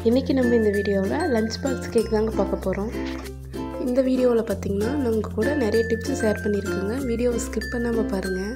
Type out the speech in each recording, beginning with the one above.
இன்றைக்கி நம்ம இந்த வீடியோவில் லஞ்ச் பாக்ஸ் கேக் தாங்க பார்க்க போகிறோம் இந்த வீடியோவில் பார்த்தீங்கன்னா நான் உங்கள் கூட நிறைய டிப்ஸ் ஷேர் பண்ணியிருக்கேங்க வீடியோவை ஸ்கிப் பண்ணாமல் பாருங்கள்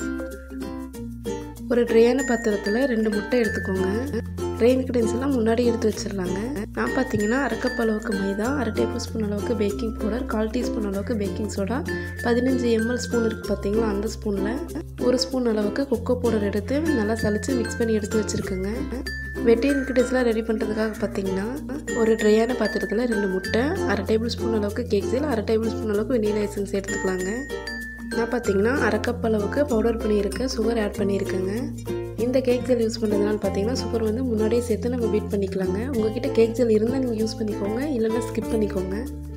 ஒரு ட்ரையான பாத்திரத்தில் ரெண்டு முட்டை எடுத்துக்கோங்க ட்ரை இன்க்ரீடியன்ஸ் எல்லாம் முன்னாடி எடுத்து வச்சிடலாங்க நான் பார்த்தீங்கன்னா அரை கப் அளவுக்கு மைதா அரை டேபிள் ஸ்பூன் அளவுக்கு பேக்கிங் பவுடர் கால் டீஸ்பூன் அளவுக்கு பேக்கிங் சோடா பதினஞ்சு எம்எல் ஸ்பூன் இருக்குது பார்த்தீங்களா அந்த ஸ்பூனில் ஒரு ஸ்பூன் அளவுக்கு கொக்கோ பவுடர் எடுத்து நல்லா சலிச்சு மிக்ஸ் பண்ணி எடுத்து வச்சுருக்குங்க வெட்டி இன்க்ரீடியன்ஸ்லாம் ரெடி பண்ணுறதுக்காக பார்த்தீங்கன்னா ஒரு ட்ரையான பாத்திரத்தில் ரெண்டு முட்டை அரை டேபிள் ஸ்பூன் அளவுக்கு கேக் சீல் அரை டேபிள் ஸ்பூன் அளவுக்கு வெனிலா எசன்ஸ் எடுத்துக்கலாங்க நான் பார்த்தீங்கன்னா அரை கப் அளவுக்கு பவுடர் பண்ணியிருக்கேன் சுகர் ஆட் பண்ணியிருக்கேங்க இந்த கேக் ஜெல் யூஸ் பண்ணுறதுனால பார்த்தீங்கன்னா சுகர் வந்து முன்னாடியே சேர்த்து நம்ம பீட் பண்ணிக்கலாங்க உங்ககிட்ட கேக் ஜெல் இருந்தால் நீங்கள் யூஸ் பண்ணிக்கோங்க இல்லைன்னா ஸ்கிப் பண்ணிக்கோங்க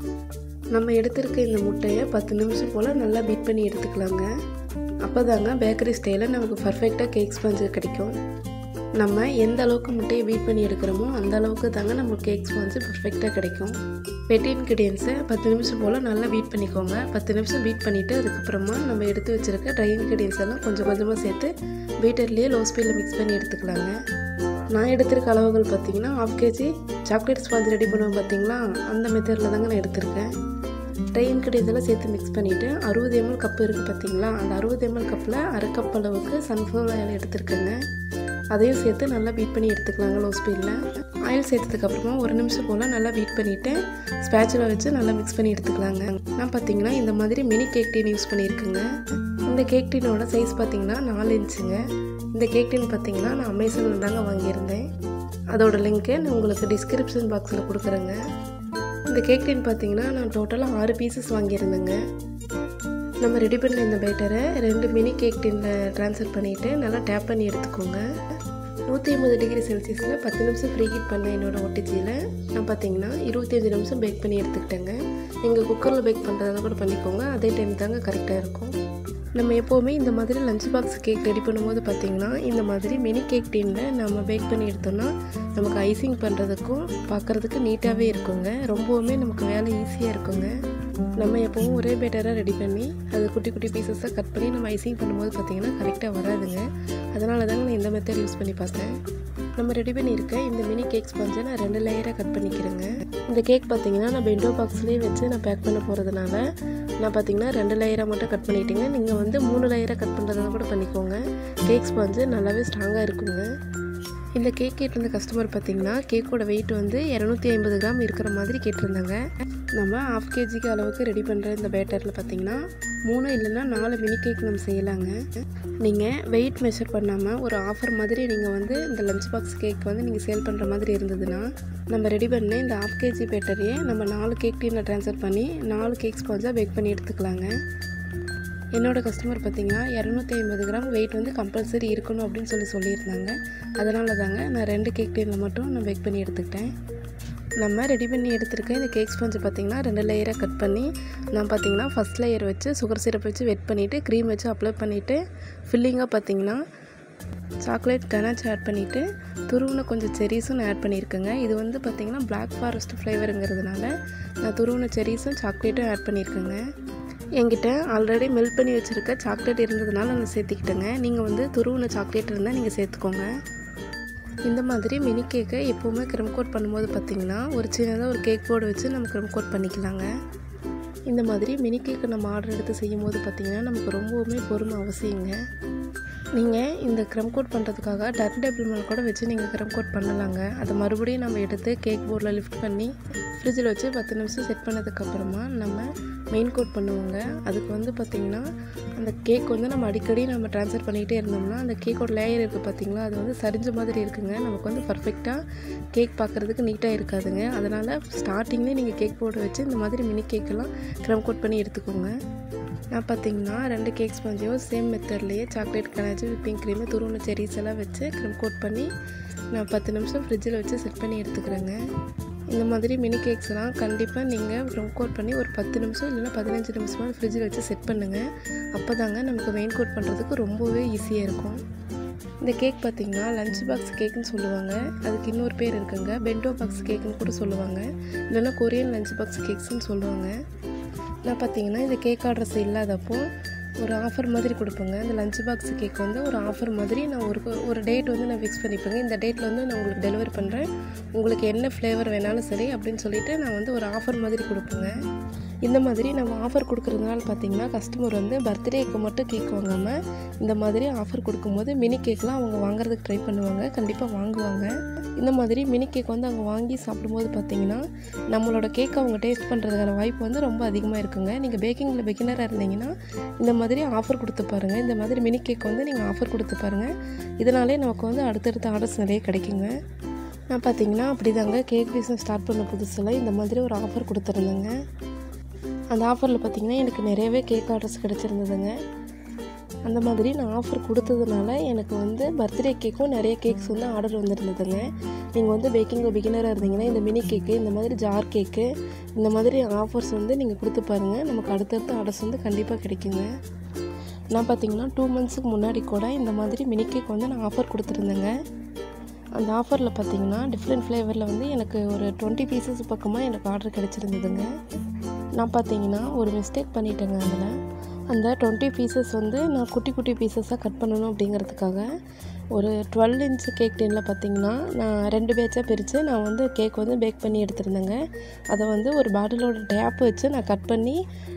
நம்ம எடுத்திருக்க இந்த முட்டையை பத்து நிமிஷம் போல் நல்லா பீட் பண்ணி எடுத்துக்கலாங்க அப்போ தாங்க பேக்கரி ஸ்டைலில் நமக்கு பர்ஃபெக்டாக கேக் ஸ்பாஞ்சு கிடைக்கும் நம்ம எந்த அளவுக்கு முட்டையை பீட் பண்ணி எடுக்கிறோமோ அந்த அளவுக்கு தாங்க நமக்கு கேக் ஸ்பாஞ்சு பர்ஃபெக்டாக கிடைக்கும் வெட்டி இன்க்ரீடியன்ஸை பத்து நிமிஷம் போல் நல்லா பீட் பண்ணிக்கோங்க பத்து நிமிஷம் பீட் பண்ணிவிட்டு அதுக்கப்புறமா நம்ம எடுத்து வச்சுருக்க ட்ரை இன்க்ரீடியன்ஸ் எல்லாம் கொஞ்சம் கொஞ்சமாக சேர்த்து பீட்டர்லேயே லோ ஸ்பீடில் மிக்ஸ் பண்ணி எடுத்துக்கலாங்க நான் எடுத்திருக்க அளவுகள் பார்த்தீங்கன்னா half KG chocolate sponge ready பண்ணுவோம் பார்த்தீங்களா அந்த மெத்தடில் தாங்க நான் எடுத்திருக்கேன் ட்ரை இன்க்ரீடியன்ஸ் எல்லாம் சேர்த்து மிக்ஸ் பண்ணிவிட்டு அறுபது எம்எல் கப் இருக்குது பார்த்தீங்களா அந்த அறுபது எம்எல் கப்பில் அரை கப் அளவுக்கு சன்ஃப்ளவர் ஆயில் எடுத்திருக்கேங்க அதையும் சேர்த்து நல்லா பீட் பண்ணி எடுத்துக்கலாங்க லோ ஸ்பீடில் ஆயில் சேர்த்ததுக்கப்புறமா ஒரு நிமிஷம் போல் நல்லா பீட் பண்ணிவிட்டு ஸ்பேச்சுலா வச்சு நல்லா மிக்ஸ் பண்ணி எடுத்துக்கலாங்க நான் பார்த்தீங்கன்னா இந்த மாதிரி மினி கேக் டீன் யூஸ் பண்ணியிருக்கேங்க இந்த கேக் டீனோட சைஸ் பார்த்தீங்கன்னா நாலு இன்ச்சுங்க இந்த கேக் டீன் பார்த்தீங்கன்னா நான் அமேசானில் தாங்க வாங்கியிருந்தேன் அதோட லிங்க்கு நான் உங்களுக்கு டிஸ்கிரிப்ஷன் பாக்ஸில் கொடுக்குறேங்க இந்த கேக் டீன் பார்த்தீங்கன்னா நான் டோட்டலாக ஆறு பீசஸ் வாங்கியிருந்தேங்க நம்ம ரெடி பண்ண இந்த பேட்டரை ரெண்டு மினி கேக் டின்னில் ட்ரான்ஸ்ஃபர் பண்ணிவிட்டு நல்லா டேப் பண்ணி எடுத்துக்கோங்க நூற்றி ஐம்பது டிகிரி செல்சியஸில் பத்து நிமிஷம் ப்ரீ ஹீட் பண்ண என்னோடய ஒட்டிச்சியில் நான் பார்த்தீங்கன்னா இருபத்தி அஞ்சு நிமிஷம் பேக் பண்ணி எடுத்துக்கிட்டேங்க நீங்கள் குக்கரில் பேக் பண்ணுறதா கூட பண்ணிக்கோங்க அதே டைம் தாங்க கரெக்டாக இருக்கும் நம்ம எப்போவுமே இந்த மாதிரி லஞ்ச் பாக்ஸ் கேக் ரெடி பண்ணும்போது பார்த்திங்கன்னா இந்த மாதிரி மினி கேக் டீனில் நம்ம பேக் பண்ணி எடுத்தோம்னா நமக்கு ஐசிங் பண்ணுறதுக்கும் பார்க்குறதுக்கு நீட்டாகவே இருக்குங்க ரொம்பவுமே நமக்கு வேலை ஈஸியாக இருக்குங்க நம்ம எப்போவும் ஒரே பேட்டராக ரெடி பண்ணி அது குட்டி குட்டி பீசஸாக கட் பண்ணி நம்ம ஐசிங் பண்ணும்போது பார்த்திங்கன்னா கரெக்டாக வராதுங்க அதனால தாங்க நான் இந்த மெத்தட் யூஸ் பண்ணி பார்த்தேன் நம்ம ரெடி பண்ணியிருக்க இந்த மினி கேக் ஸ்பாஞ்சை நான் ரெண்டு லேயராக கட் பண்ணிக்கிறேங்க இந்த கேக் பார்த்தீங்கன்னா நான் பெண்டோ பாக்ஸ்லேயே வச்சு நான் பேக் பண்ண போகிறதுனால நான் பார்த்தீங்கன்னா ரெண்டு லேயராக மட்டும் கட் பண்ணிட்டேங்க நீங்கள் வந்து மூணு லேயராக கட் பண்ணுறதா கூட பண்ணிக்கோங்க கேக் ஸ்பாஞ்சு நல்லாவே ஸ்ட்ராங்காக இருக்குங்க இந்த கேக் கேட்டிருந்த கஸ்டமர் பார்த்தீங்கன்னா கேக்கோட வெயிட் வந்து இரநூத்தி ஐம்பது கிராம் இருக்கிற மாதிரி கேட்டிருந்தாங்க நம்ம ஆஃப் கேஜிக்கு அளவுக்கு ரெடி பண்ணுற இந்த பேட்டரில் பார்த்தீங்கன்னா மூணு இல்லைன்னா நாலு மினி கேக் நம்ம செய்யலாங்க நீங்கள் வெயிட் மெஷர் பண்ணாமல் ஒரு ஆஃபர் மாதிரி நீங்கள் வந்து இந்த லஞ்ச் பாக்ஸ் கேக் வந்து நீங்கள் சேல் பண்ணுற மாதிரி இருந்ததுன்னா நம்ம ரெடி பண்ண இந்த ஆஃப் கேஜி பேட்டரியை நம்ம நாலு கேக் டீனில் ட்ரான்ஸ்ஃபர் பண்ணி நாலு கேக் ஸ்பாஞ்சாக பேக் பண்ணி எடுத்துக்கலாங்க என்னோடய கஸ்டமர் பார்த்திங்கன்னா இரநூத்தி ஐம்பது கிராம் வெயிட் வந்து கம்பல்சரி இருக்கணும் அப்படின்னு சொல்லி சொல்லியிருந்தாங்க அதனால தாங்க நான் ரெண்டு கேக் டீனில் மட்டும் நான் பேக் பண்ணி எடுத்துக்கிட்டேன் நம்ம ரெடி பண்ணி எடுத்துருக்க இந்த கேக் ஸ்பாஞ்சு பார்த்திங்கன்னா ரெண்டு லேயராக கட் பண்ணி நான் பார்த்திங்கன்னா ஃபஸ்ட் லேயர் வச்சு சுகர் சிரப் வச்சு வெட் பண்ணிவிட்டு க்ரீம் வச்சு அப்ளை பண்ணிவிட்டு ஃபில்லிங்காக பார்த்திங்கன்னா சாக்லேட் கனாச் ஆட் பண்ணிவிட்டு துருவின கொஞ்சம் செரீஸும் நான் ஆட் பண்ணியிருக்கேங்க இது வந்து பார்த்திங்கன்னா பிளாக் ஃபாரஸ்ட் ஃப்ளேவருங்கிறதுனால நான் துருவின செரீஸும் சாக்லேட்டும் ஆட் பண்ணியிருக்கேங்க என்கிட்ட ஆல்ரெடி மெல்ட் பண்ணி வச்சுருக்க சாக்லேட் இருந்ததுனால நான் சேர்த்திக்கிட்டேங்க நீங்கள் வந்து துருவின சாக்லேட் இருந்தால் நீங்கள் சேர்த்துக்கோங்க இந்த மாதிரி மினி கேக்கை எப்போவுமே க்ரம் கோட் பண்ணும்போது பார்த்திங்கன்னா ஒரு சின்னதாக ஒரு கேக் போர்டு வச்சு நம்ம க்ரம் கோட் பண்ணிக்கலாங்க இந்த மாதிரி மினி கேக்கை நம்ம ஆர்டர் எடுத்து செய்யும் போது பார்த்திங்கன்னா நமக்கு ரொம்பவுமே பொறுமை அவசியங்க நீங்கள் இந்த க்ரம் கோட் பண்ணுறதுக்காக டர்ன் டேபிள் மேலே கூட வச்சு நீங்கள் க்ரம் கோட் பண்ணலாங்க அதை மறுபடியும் நம்ம எடுத்து கேக் போர்டில் லிஃப்ட் பண்ணி ஃப்ரிட்ஜில் வச்சு பத்து நிமிஷம் செட் பண்ணதுக்கப்புறமா நம்ம மெயின் கோட் பண்ணுவோங்க அதுக்கு வந்து பார்த்திங்கன்னா அந்த கேக் வந்து நம்ம அடிக்கடி நம்ம ட்ரான்ஸ்ஃபர் பண்ணிகிட்டே இருந்தோம்னா அந்த கேக்கோட லேயர் இருக்குது பார்த்திங்களா அது வந்து சரிஞ்ச மாதிரி இருக்குங்க நமக்கு வந்து பர்ஃபெக்டாக கேக் பார்க்குறதுக்கு நீட்டாக இருக்காதுங்க அதனால் ஸ்டார்டிங்லேயே நீங்கள் கேக் போர்டு வச்சு இந்த மாதிரி மினி கேக்கெல்லாம் க்ரம் கோட் பண்ணி எடுத்துக்கோங்க நான் பார்த்தீங்கன்னா ரெண்டு கேக் ஸ்பாஞ்சையும் சேம் மெத்தட்லேயே சாக்லேட் கனாச்சு விப்பிங் க்ரீமு துருவன செரீஸ் எல்லாம் வச்சு க்ரம் கோட் பண்ணி நான் பத்து நிமிஷம் ஃப்ரிட்ஜில் வச்சு செட் பண்ணி எடுத்துக்கிறேங்க இந்த மாதிரி மினி கேக்ஸ் எல்லாம் கண்டிப்பாக நீங்கள் க்ரம் கோட் பண்ணி ஒரு பத்து நிமிஷம் இல்லைன்னா பதினஞ்சு நிமிஷமாக ஃப்ரிட்ஜில் வச்சு செட் பண்ணுங்கள் அப்போ தாங்க நமக்கு மெயின் கோட் பண்ணுறதுக்கு ரொம்பவே ஈஸியாக இருக்கும் இந்த கேக் பார்த்திங்கன்னா லஞ்ச் பாக்ஸ் கேக்குன்னு சொல்லுவாங்க அதுக்கு இன்னொரு பேர் இருக்குங்க பெண்டோ பாக்ஸ் கேக்குன்னு கூட சொல்லுவாங்க இல்லைன்னா கொரியன் லஞ்ச் பாக்ஸ் கேக்ஸ்ன்னு சொல்லுவாங்க நான் பார்த்தீங்கன்னா இந்த கேக் ஆர்டர்ஸ் இல்லாதப்போ ஒரு ஆஃபர் மாதிரி கொடுப்பேங்க இந்த லஞ்ச் பாக்ஸ் கேக் வந்து ஒரு ஆஃபர் மாதிரி நான் ஒரு ஒரு டேட் வந்து நான் ஃபிக்ஸ் பண்ணிப்பேங்க இந்த டேட்டில் வந்து நான் உங்களுக்கு டெலிவரி பண்ணுறேன் உங்களுக்கு என்ன ஃப்ளேவர் வேணாலும் சரி அப்படின்னு சொல்லிட்டு நான் வந்து ஒரு ஆஃபர் மாதிரி கொடுப்பேங்க இந்த மாதிரி நம்ம ஆஃபர் கொடுக்குறதுனால பார்த்தீங்கன்னா கஸ்டமர் வந்து பர்த்டேக்கு மட்டும் கேக் வாங்காமல் இந்த மாதிரி ஆஃபர் கொடுக்கும்போது மினி கேக்லாம் அவங்க வாங்குறதுக்கு ட்ரை பண்ணுவாங்க கண்டிப்பாக வாங்குவாங்க இந்த மாதிரி மினி கேக் வந்து அவங்க வாங்கி சாப்பிடும்போது பார்த்தீங்கன்னா நம்மளோட கேக் அவங்க டேஸ்ட் பண்ணுறதுக்கான வாய்ப்பு வந்து ரொம்ப அதிகமாக இருக்குங்க நீங்கள் பேக்கிங்கில் பிகினராக இருந்தீங்கன்னா இந்த மாதிரி ஆஃபர் கொடுத்து பாருங்கள் இந்த மாதிரி மினி கேக் வந்து நீங்கள் ஆஃபர் கொடுத்து பாருங்கள் இதனாலே நமக்கு வந்து அடுத்தடுத்த ஆர்டர்ஸ் நிறைய கிடைக்குங்க நான் பார்த்தீங்கன்னா அப்படி தாங்க கேக் பிஸ்னஸ் ஸ்டார்ட் பண்ண புதுசில் இந்த மாதிரி ஒரு ஆஃபர் கொடுத்துருந்தேங்க அந்த ஆஃபரில் பார்த்தீங்கன்னா எனக்கு நிறையவே கேக் ஆர்டர்ஸ் கிடச்சிருந்ததுங்க அந்த மாதிரி நான் ஆஃபர் கொடுத்ததுனால எனக்கு வந்து பர்த்டே கேக்கும் நிறைய கேக்ஸ் வந்து ஆர்டர் வந்திருந்ததுங்க நீங்கள் வந்து பேக்கிங்கில் பிகினராக இருந்தீங்கன்னா இந்த மினி கேக்கு இந்த மாதிரி ஜார் கேக்கு இந்த மாதிரி ஆஃபர்ஸ் வந்து நீங்கள் கொடுத்து பாருங்கள் நமக்கு அடுத்தடுத்த ஆர்டர்ஸ் வந்து கண்டிப்பாக கிடைக்குங்க நான் பார்த்தீங்கன்னா டூ மந்த்ஸுக்கு முன்னாடி கூட இந்த மாதிரி மினி கேக் வந்து நான் ஆஃபர் கொடுத்துருந்தேங்க அந்த ஆஃபரில் பார்த்தீங்கன்னா டிஃப்ரெண்ட் ஃப்ளேவரில் வந்து எனக்கு ஒரு டுவெண்ட்டி பீசஸ் பக்கமாக எனக்கு ஆர்டர் கிடச்சிருந்ததுங்க நான் பார்த்தீங்கன்னா ஒரு மிஸ்டேக் பண்ணிட்டேங்க அதில் அந்த டுவெண்ட்டி பீசஸ் வந்து நான் குட்டி குட்டி பீசஸாக கட் பண்ணணும் அப்படிங்கிறதுக்காக ஒரு டுவெல் இன்ச் கேக் டின்னில் பார்த்தீங்கன்னா நான் ரெண்டு பேட்சாக பிரித்து நான் வந்து கேக் வந்து பேக் பண்ணி எடுத்திருந்தேங்க அதை வந்து ஒரு பாட்டிலோட டேப் வச்சு நான் கட் பண்ணி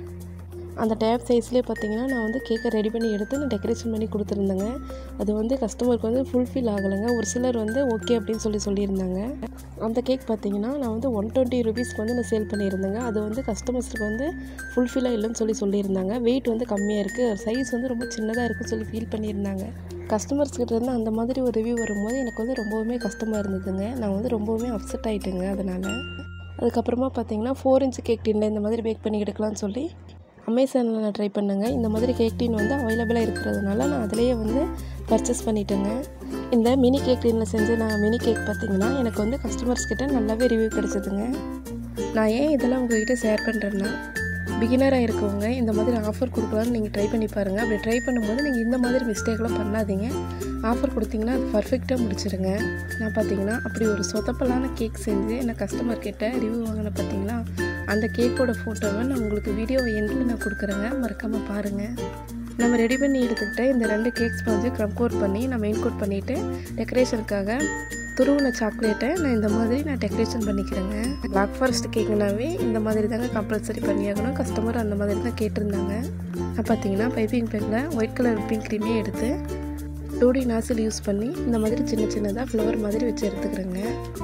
அந்த டேப் சைஸ்லேயே பார்த்தீங்கன்னா நான் வந்து கேக்கை ரெடி பண்ணி எடுத்து நான் டெக்கரேஷன் பண்ணி கொடுத்துருந்தேங்க அது வந்து கஸ்டமருக்கு வந்து ஃபுல்ஃபில் ஆகலைங்க ஒரு சிலர் வந்து ஓகே அப்படின்னு சொல்லி சொல்லியிருந்தாங்க அந்த கேக் பார்த்தீங்கன்னா நான் வந்து ஒன் டுவெண்ட்டி ருபீஸ்க்கு வந்து நான் சேல் பண்ணியிருந்தேங்க அது வந்து கஸ்டமர்ஸ்க்கு வந்து ஃபுல்ஃபில்லாக இல்லைன்னு சொல்லி சொல்லியிருந்தாங்க வெயிட் வந்து கம்மியாக இருக்குது சைஸ் வந்து ரொம்ப சின்னதாக இருக்குன்னு சொல்லி ஃபீல் பண்ணியிருந்தாங்க கஸ்டமர்ஸ் கிட்ட இருந்து அந்த மாதிரி ஒரு ரிவ்யூ வரும்போது எனக்கு வந்து ரொம்பவுமே கஷ்டமாக இருந்ததுங்க நான் வந்து ரொம்பவுமே அப்செட் ஆகிட்டேங்க அதனால் அதுக்கப்புறமா பார்த்தீங்கன்னா ஃபோர் இன்ச் கேக் டின்ல இந்த மாதிரி பேக் பண்ணி எடுக்கலாம்னு சொல்லி அமேசானில் நான் ட்ரை பண்ணேங்க இந்த மாதிரி கேக் டின் வந்து அவைலபிளாக இருக்கிறதுனால நான் அதிலேயே வந்து பர்ச்சேஸ் பண்ணிட்டேங்க இந்த மினி கேக் டின்னில் செஞ்ச நான் மினி கேக் பார்த்தீங்கன்னா எனக்கு வந்து கஸ்டமர்ஸ் கிட்ட நல்லாவே ரிவ்யூ கிடச்சிதுங்க நான் ஏன் இதெல்லாம் உங்ககிட்ட ஷேர் பண்ணுறேன்னா பிகினராக இருக்கவங்க இந்த மாதிரி ஆஃபர் கொடுக்கலான்னு நீங்கள் ட்ரை பண்ணி பாருங்கள் அப்படி ட்ரை பண்ணும்போது நீங்கள் இந்த மாதிரி மிஸ்டேக்லாம் பண்ணாதீங்க ஆஃபர் கொடுத்தீங்கன்னா அது பர்ஃபெக்டாக முடிச்சிருங்க நான் பார்த்தீங்கன்னா அப்படி ஒரு சொதப்பலான கேக் செஞ்சு நான் கஸ்டமர் கிட்ட ரிவ்யூ வாங்கின பார்த்தீங்களா அந்த கேக்கோட ஃபோட்டோவை நான் உங்களுக்கு வீடியோ எண்டில் நான் கொடுக்குறேங்க மறக்காமல் பாருங்கள் நம்ம ரெடி பண்ணி எடுத்துக்கிட்ட இந்த ரெண்டு கேக் ஸ்பாஞ்சு க்ரம் கோட் பண்ணி நான் மெயின் கோட் பண்ணிவிட்டு டெக்கரேஷனுக்காக துருவின சாக்லேட்டை நான் இந்த மாதிரி நான் டெக்கரேஷன் பண்ணிக்கிறேங்க பிளாக் ஃபாரஸ்ட் கேக்குனாவே இந்த மாதிரி தாங்க கம்பல்சரி பண்ணியாகணும் கஸ்டமர் அந்த மாதிரி தான் கேட்டிருந்தாங்க நான் பார்த்தீங்கன்னா பைப்பிங் பேக்கில் ஒயிட் கலர் விப்பிங் க்ரீமே எடுத்து டூடி நாசில் யூஸ் பண்ணி இந்த மாதிரி சின்ன சின்னதாக ஃப்ளவர் மாதிரி வச்சு எடுத்துக்கிறேங்க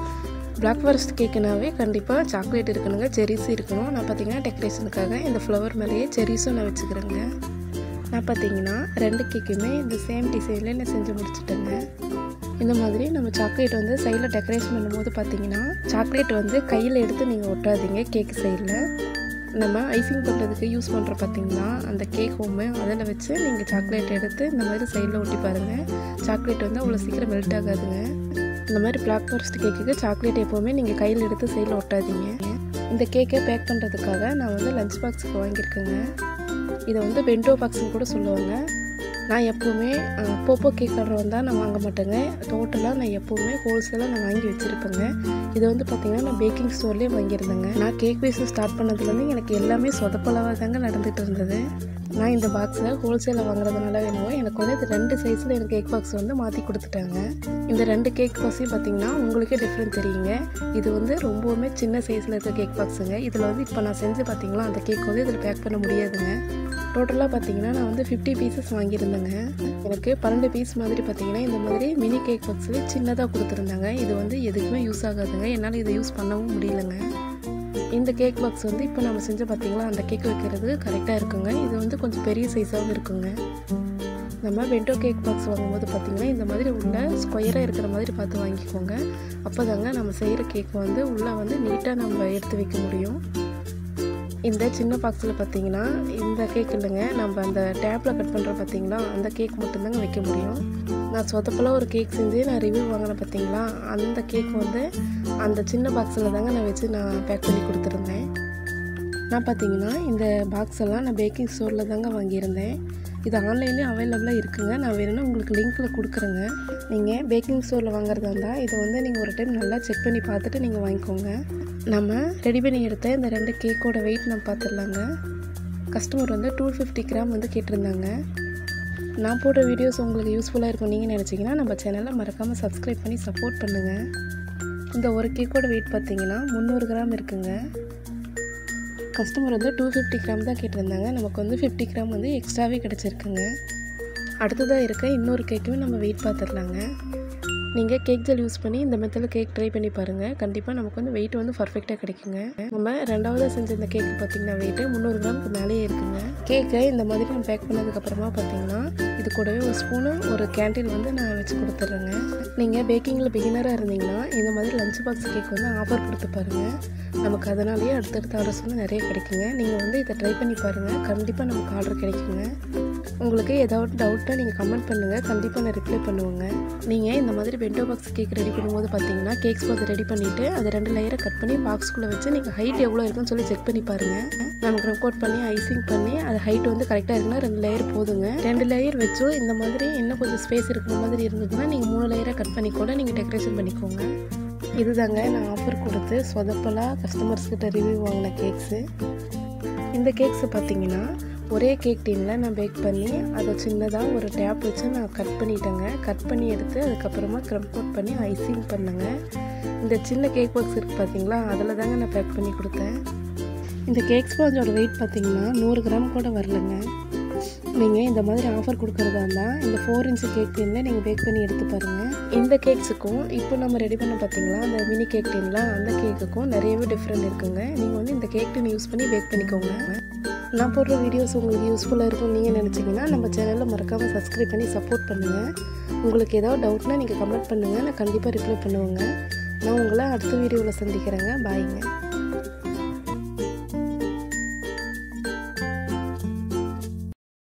பிளாக் ஃபாரஸ்ட் கேக்குனாவே கண்டிப்பாக சாக்லேட் இருக்கணுங்க செரிஸ் இருக்கணும் நான் பார்த்தீங்கன்னா டெக்கரேஷனுக்காக இந்த ஃப்ளவர் மேலேயே செரிஸும் நான் வச்சுக்கிறேங்க நான் பார்த்தீங்கன்னா ரெண்டு கேக்குமே இந்த சேம் டிசைனில் நான் செஞ்சு முடிச்சிட்டேங்க இந்த மாதிரி நம்ம சாக்லேட் வந்து சைடில் டெக்கரேஷன் பண்ணும்போது பார்த்தீங்கன்னா சாக்லேட் வந்து கையில் எடுத்து நீங்கள் ஒட்டாதீங்க கேக் சைடில் நம்ம ஐசிங் பண்ணுறதுக்கு யூஸ் பண்ணுற பார்த்தீங்களா அந்த கேக் ஹோமு அதில் வச்சு நீங்கள் சாக்லேட் எடுத்து இந்த மாதிரி சைடில் ஒட்டி பாருங்கள் சாக்லேட் வந்து அவ்வளோ சீக்கிரம் மெல்ட் ஆகாதுங்க இந்த மாதிரி பிளாக் ஃபாரஸ்ட் கேக்குக்கு சாக்லேட் எப்போவுமே நீங்கள் கையில் எடுத்து சைடில் ஒட்டாதீங்க இந்த கேக்கை பேக் பண்ணுறதுக்காக நான் வந்து லஞ்ச் பாக்ஸுக்கு வாங்கியிருக்கேங்க இதை வந்து பென்டோ பாக்ஸ்னு கூட சொல்லுவாங்க நான் எப்போவுமே போப்போ கேக் ஆர்டர் வந்தால் நான் வாங்க மாட்டேங்க டோட்டலாக நான் எப்போவுமே ஹோல்சேலாக நான் வாங்கி வச்சுருப்பேங்க இது வந்து பார்த்திங்கன்னா நான் பேக்கிங் ஸ்டோர்லேயே வாங்கியிருந்தேங்க நான் கேக் பிஸ்னஸ் ஸ்டார்ட் பண்ணதுலேருந்து எனக்கு எல்லாமே சொதப்பளவாக தாங்க நடந்துகிட்டு இருந்தது நான் இந்த பாக்ஸை ஹோல்சேலில் வாங்குறதுனால வேணுமோ எனக்கு வந்து இது ரெண்டு சைஸில் எனக்கு கேக் பாக்ஸ் வந்து மாற்றி கொடுத்துட்டாங்க இந்த ரெண்டு கேக் பாக்ஸையும் பார்த்தீங்கன்னா உங்களுக்கே டிஃப்ரெண்ட் தெரியுங்க இது வந்து ரொம்பவுமே சின்ன சைஸில் இருக்க கேக் பாக்ஸுங்க இதில் வந்து இப்போ நான் செஞ்சு பார்த்தீங்களா அந்த கேக் வந்து இதில் பேக் பண்ண முடியாதுங்க டோட்டலாக பார்த்தீங்கன்னா நான் வந்து ஃபிஃப்டி பீசஸ் வாங்கியிருந்தேங்க எனக்கு பன்னெண்டு பீஸ் மாதிரி பார்த்தீங்கன்னா இந்த மாதிரி மினி கேக் பாக்ஸில் சின்னதாக கொடுத்துருந்தாங்க இது வந்து எதுக்குமே யூஸ் ஆகாதுங்க என்னால் இதை யூஸ் பண்ணவும் முடியலங்க இந்த கேக் பாக்ஸ் வந்து இப்போ நம்ம செஞ்சு பார்த்தீங்களா அந்த கேக் வைக்கிறது கரெக்டாக இருக்குங்க இது வந்து கொஞ்சம் பெரிய சைஸாகவும் இருக்குங்க நம்ம பென்டோ கேக் பாக்ஸ் வாங்கும்போது பார்த்திங்கன்னா இந்த மாதிரி உள்ள ஸ்கொயராக இருக்கிற மாதிரி பார்த்து வாங்கிக்கோங்க அப்போ தாங்க நம்ம செய்கிற கேக் வந்து உள்ளே வந்து நீட்டாக நம்ம எடுத்து வைக்க முடியும் இந்த சின்ன பாக்ஸில் பார்த்தீங்கன்னா இந்த கேக் இல்லைங்க நம்ம அந்த டேப்பில் கட் பண்ணுற பார்த்தீங்களா அந்த கேக் மட்டும்தாங்க வைக்க முடியும் நான் சொதப்பெல்லாம் ஒரு கேக் செஞ்சு நான் ரிவ்யூ வாங்கினேன் பார்த்தீங்களா அந்த கேக் வந்து அந்த சின்ன பாக்ஸில் தாங்க நான் வச்சு நான் பேக் பண்ணி கொடுத்துருந்தேன் நான் பார்த்தீங்கன்னா இந்த பாக்ஸ் எல்லாம் நான் பேக்கிங் ஸ்டோரில் தாங்க வாங்கியிருந்தேன் இது ஆன்லைன்லேயும் அவைலபிளாக இருக்குங்க நான் வேணும்னா உங்களுக்கு லிங்க்கில் கொடுக்குறேங்க நீங்கள் பேக்கிங் ஸ்டோரில் வாங்குறதா இருந்தால் இதை வந்து நீங்கள் ஒரு டைம் நல்லா செக் பண்ணி பார்த்துட்டு நீங்கள் வாங்கிக்கோங்க நம்ம ரெடி பண்ணி எடுத்த இந்த ரெண்டு கேக்கோட வெயிட் நம்ம பார்த்துடலாங்க கஸ்டமர் வந்து டூ ஃபிஃப்டி கிராம் வந்து கேட்டிருந்தாங்க நான் போடுற வீடியோஸ் உங்களுக்கு யூஸ்ஃபுல்லாக இருக்கும் நீங்கள் நினச்சிங்கன்னா நம்ம சேனலை மறக்காமல் சப்ஸ்கிரைப் பண்ணி சப்போர்ட் பண்ணுங்கள் இந்த ஒரு கேக்கோட வெயிட் பார்த்தீங்கன்னா முந்நூறு கிராம் இருக்குங்க கஸ்டமர் வந்து டூ ஃபிஃப்டி கிராம் தான் கேட்டிருந்தாங்க நமக்கு வந்து ஃபிஃப்டி கிராம் வந்து எக்ஸ்ட்ராவே கிடச்சிருக்குங்க அடுத்ததாக இருக்க இன்னொரு கேக்குமே நம்ம வெயிட் பார்த்துடலாங்க நீங்கள் கேக் ஜெல் யூஸ் பண்ணி இந்த மெத்தடில் கேக் ட்ரை பண்ணி பாருங்கள் கண்டிப்பாக நமக்கு வந்து வெயிட் வந்து பர்ஃபெக்டாக கிடைக்குங்க நம்ம ரெண்டாவதாக செஞ்ச இந்த கேக்கு பார்த்தீங்கன்னா வெயிட்டு முந்நூறு கிராமுக்கு மேலேயே இருக்குங்க கேக்கை இந்த மாதிரி நம்ம பேக் பண்ணதுக்கப்புறமா பார்த்தீங்கன்னா இது கூடவே ஒரு ஸ்பூனு ஒரு கேண்டில் வந்து நான் வச்சு கொடுத்துட்றேங்க நீங்கள் பேக்கிங்கில் பிகினராக இருந்தீங்கன்னா இந்த மாதிரி லஞ்ச் பாக்ஸ் கேக் வந்து ஆஃபர் கொடுத்து பாருங்கள் நமக்கு அதனாலேயே அடுத்தடுத்த ஆர்டர்ஸ் வந்து நிறைய கிடைக்குங்க நீங்கள் வந்து இதை ட்ரை பண்ணி பாருங்கள் கண்டிப்பாக நமக்கு ஆர்டர் கிடைக்குங்க உங்களுக்கு ஏதாவது டவுட்டாக நீங்கள் கமெண்ட் பண்ணுங்கள் கண்டிப்பாக நான் ரிப்ளை பண்ணுவேங்க நீங்கள் இந்த மாதிரி பென்டோ பாக்ஸ் கேக் ரெடி பண்ணும்போது பார்த்தீங்கன்னா கேக்ஸ் பாக்ஸ் ரெடி பண்ணிவிட்டு அதை ரெண்டு லேயரை கட் பண்ணி பாக்ஸ்குள்ளே வச்சு நீங்கள் ஹைட் எவ்வளோ இருக்குன்னு சொல்லி செக் பண்ணி பாருங்கள் நமக்கு ரெக்கார்ட் பண்ணி ஐசிங் பண்ணி அது ஹைட் வந்து கரெக்டாக இருக்குன்னா ரெண்டு லேயர் போதுங்க ரெண்டு லேயர் வச்சும் இந்த மாதிரி இன்னும் கொஞ்சம் ஸ்பேஸ் இருக்கிற மாதிரி இருந்ததுன்னா நீங்கள் மூணு லேயரை கட் பண்ணி கூட நீங்கள் டெக்கரேஷன் பண்ணிக்கோங்க இதுதாங்க நான் ஆஃபர் கொடுத்து சொதப்பலாக கஸ்டமர்ஸ் கிட்ட ரிவ்யூ வாங்கின கேக்ஸு இந்த கேக்ஸை பார்த்தீங்கன்னா ஒரே கேக் டீனில் நான் பேக் பண்ணி அதை சின்னதாக ஒரு டேப் வச்சு நான் கட் பண்ணிட்டேங்க கட் பண்ணி எடுத்து அதுக்கப்புறமா க்ரம் கோட் பண்ணி ஐசிங் பண்ணுங்க இந்த சின்ன கேக் பாக்ஸ் இருக்குது பார்த்தீங்களா அதில் தாங்க நான் பேக் பண்ணி கொடுத்தேன் இந்த கேக் ஸ்பாஞ்சோட வெயிட் பார்த்தீங்கன்னா நூறு கிராம் கூட வரலங்க நீங்கள் இந்த மாதிரி ஆஃபர் கொடுக்குறதா இருந்தால் இந்த ஃபோர் இன்ச்சு கேக் டீனில் நீங்கள் பேக் பண்ணி எடுத்து பாருங்கள் இந்த கேக்ஸுக்கும் இப்போ நம்ம ரெடி பண்ண பார்த்தீங்களா அந்த மினி கேக் டீன்லாம் அந்த கேக்குக்கும் நிறையவே டிஃப்ரெண்ட் இருக்குங்க நீங்கள் வந்து இந்த கேக் டீன் யூஸ் பண்ணி பேக் பண்ணிக்கோங்க நான் போடுற வீடியோஸ் உங்களுக்கு யூஸ்ஃபுல்லாக இருக்கும் நீங்கள் நினச்சிங்கன்னா நம்ம சேனலில் மறக்காமல் சப்ஸ்கிரைப் பண்ணி சப்போர்ட் பண்ணுங்கள் உங்களுக்கு ஏதாவது டவுட்னா நீங்கள் கமெண்ட் பண்ணுங்கள் நான் கண்டிப்பாக ரிப்ளை பண்ணுவேங்க நான் உங்களை அடுத்த வீடியோவில் சந்திக்கிறேங்க பாய்ங்க